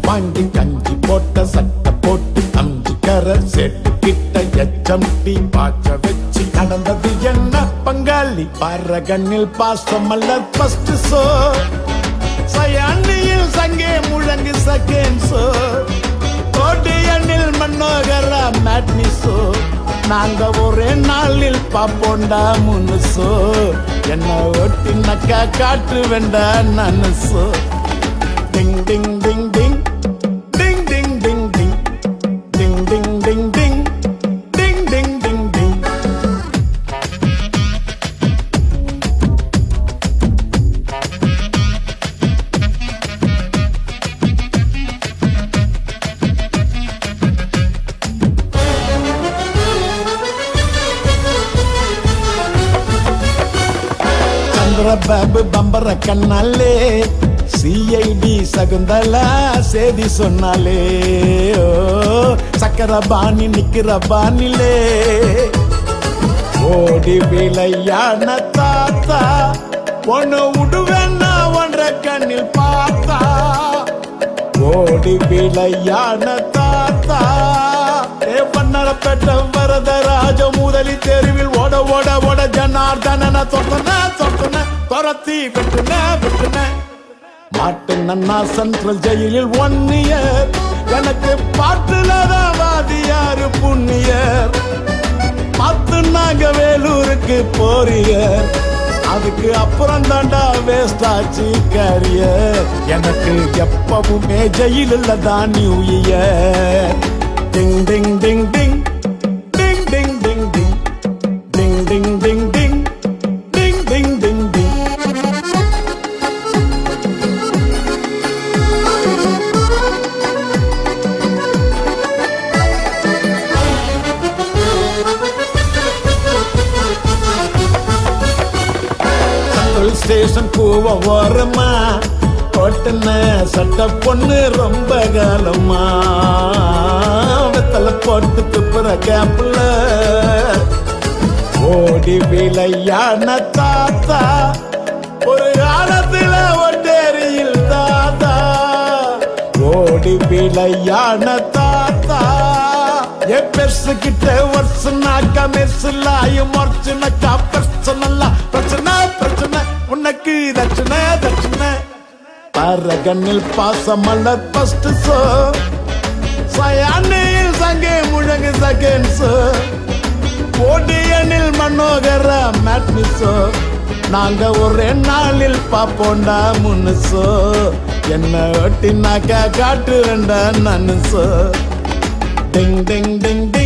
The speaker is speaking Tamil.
வாங்கி கஞ்சி போட்ட சட்டை போட்டு அஞ்சு கரை செட்டு கிட்ட எச்சம் டீ பாய்ச்ச வச்சு நடந்தது என்ன பங்காளி பார கண்ணில் பாசம் அல்ல ஃபர்ஸ்ட் சோ சயாண்டியில் சங்கே முழங்கு செகண்ட் சோ கோடியனில் மன்னோகரா மேட்னி சோ நாங்க ஒரே நாளில் பாப்போண்டா முனுசோ என்ன ஒட்டினக்கா காட்டு வேண்டா நனசோ டிங் ding ding ding ding ding ding ding ding ding ding ding ding ding ding டிங் சந்திரபாபு பம்பர கண்ணாலே சிஐடி சகுந்தலா சேதி சொன்னாலே ஓ சக்கர பாணி நிக்கிற பாணிலே ஓடி விளையான தாத்தா பொண்ணு விடுவேன்னா ஒன்ற கண்ணில் பார்த்தா ஓடி விளையான தாத்தா ஏ பன்னரப்பேட்ட வரதராஜ முதலி தெருவில் ஓட ஓட ஓட ஜனார்தனன தொட்டன தொட்டன துரத்தி விட்டுன விட்டுன மாட்டு நன்னா சென்ட்ரல் ஜெயிலில் ஒன் இயர் எனக்கு பாட்டுல தான் வாதியாரு புண்ணியர் பத்து நாங்க வேலூருக்கு போறியர் அதுக்கு அப்புறம் தாண்டா வேஸ்ட் ஆச்சு கரியர் எனக்கு எப்பவுமே ஜெயிலில் தான் new year ding ding ding ding ding ding ding ding ding ding ding ding ding ding ding ding central station பூவ ஓரமா கொட்டின சட்ட பொண்ணு ரொம்ப காலமா வெத்தலை போட்டு துப்புற கேப்ல ஓடி விளையான தாத்தா ஒரு காலத்துல ஒட்டேரியில் தாத்தா ஓடி விளையான தாத்தா எ பெருசு கிட்ட வருஷனாக்கா மெர்சுலாயும் மறைச்சுனாக்கா பிரச்சனை பிரச்சனை பிரச்சனை உனக்கு தட்சணை தட்சணை பரகனில் பாசம் அல்ல ஃபர்ஸ்ட் சோ சயானில் சங்கே முழங்கு செகண்ட் சோ கோடியனில் மனோகர மேட்னிசோ நாங்க ஒரே நாளில் பாப்போண்டா முன்னுசோ என்ன ஒட்டினாக்கா காட்டு வேண்டா நன்னுசோ டிங் டிங் டிங் டிங்